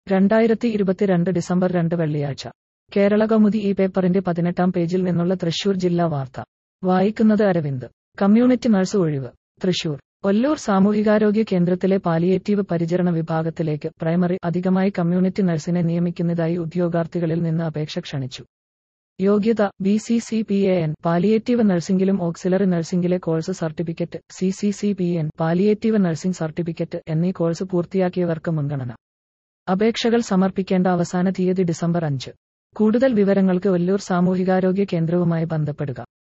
രണ്ടായിരത്തി ഇരുപത്തിരണ്ട് ഡിസംബർ രണ്ട് വെള്ളിയാഴ്ച കേരള കൗമുദി ഈ പേപ്പറിന്റെ പതിനെട്ടാം പേജിൽ നിന്നുള്ള തൃശൂർ ജില്ലാ വാർത്ത വായിക്കുന്നത് അരവിന്ദ് കമ്മ്യൂണിറ്റി നഴ്സ് ഒഴിവ് തൃശൂർ ഒല്ലൂർ സാമൂഹികാരോഗ്യ കേന്ദ്രത്തിലെ പാലിയേറ്റീവ് പരിചരണ വിഭാഗത്തിലേക്ക് പ്രൈമറി അധികമായി കമ്മ്യൂണിറ്റി നഴ്സിനെ നിയമിക്കുന്നതായി ഉദ്യോഗാർത്ഥികളിൽ നിന്ന് അപേക്ഷ ക്ഷണിച്ചു യോഗ്യത B C C P A N palliative നഴ്സിംഗിലും ഓക്സിലറി നഴ്സിംഗിലെ course certificate C C C P N palliative nursing certificate എന്നീ കോഴ്സ് പൂർത്തിയാക്കിയവർക്ക് മുൻഗണന അപേക്ഷകൾ സമർപ്പിക്കേണ്ട അവസാന തീയതി ഡിസംബർ അഞ്ച് കൂടുതൽ വിവരങ്ങൾക്ക് ഒല്ലൂർ സാമൂഹികാരോഗ്യ കേന്ദ്രവുമായി ബന്ധപ്പെടുക